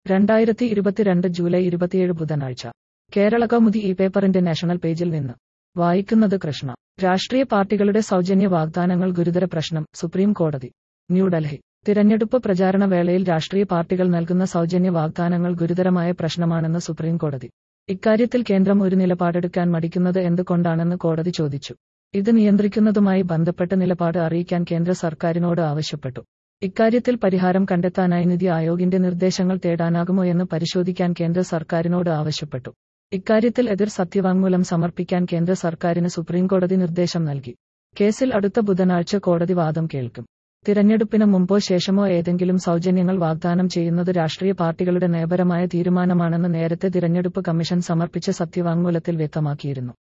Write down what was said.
രണ്ടായിരത്തി ഇരുപത്തിരണ്ട് ജൂലൈ ഇരുപത്തിയേഴ് ബുധനാഴ്ച കേരള കൗമുദി ഈ പേപ്പറിന്റെ നാഷണൽ പേജിൽ നിന്ന് വായിക്കുന്നത് കൃഷ്ണ രാഷ്ട്രീയ പാർട്ടികളുടെ സൗജന്യ വാഗ്ദാനങ്ങൾ ഗുരുതര പ്രശ്നം സുപ്രീം കോടതി ന്യൂഡൽഹി തിരഞ്ഞെടുപ്പ് പ്രചാരണ വേളയിൽ രാഷ്ട്രീയ പാർട്ടികൾ നൽകുന്ന സൗജന്യ വാഗ്ദാനങ്ങൾ ഗുരുതരമായ പ്രശ്നമാണെന്ന് സുപ്രീം കോടതി ഇക്കാര്യത്തിൽ കേന്ദ്രം ഒരു നിലപാടെടുക്കാൻ മടിക്കുന്നത് എന്തുകൊണ്ടാണെന്ന് കോടതി ചോദിച്ചു ഇത് നിയന്ത്രിക്കുന്നതുമായി ബന്ധപ്പെട്ട നിലപാട് അറിയിക്കാൻ കേന്ദ്ര സർക്കാരിനോട് ആവശ്യപ്പെട്ടു ഇക്കാര്യത്തിൽ പരിഹാരം കണ്ടെത്താനായി നിതി ആയോഗിന്റെ നിർദ്ദേശങ്ങൾ തേടാനാകുമോ എന്ന് പരിശോധിക്കാൻ കേന്ദ്ര സർക്കാരിനോട് ആവശ്യപ്പെട്ടു ഇക്കാര്യത്തിൽ എതിർ സത്യവാങ്മൂലം സമർപ്പിക്കാൻ കേന്ദ്ര സർക്കാരിന് സുപ്രീംകോടതി നിർദ്ദേശം നൽകി കേസിൽ അടുത്ത ബുധനാഴ്ച കോടതി വാദം കേൾക്കും തിരഞ്ഞെടുപ്പിന് മുമ്പോ ശേഷമോ ഏതെങ്കിലും സൗജന്യങ്ങൾ വാഗ്ദാനം ചെയ്യുന്നത് രാഷ്ട്രീയ പാർട്ടികളുടെ നയപരമായ തീരുമാനമാണെന്ന് നേരത്തെ തിരഞ്ഞെടുപ്പ് കമ്മീഷൻ സമർപ്പിച്ച സത്യവാങ്മൂലത്തിൽ വ്യക്തമാക്കിയിരുന്നു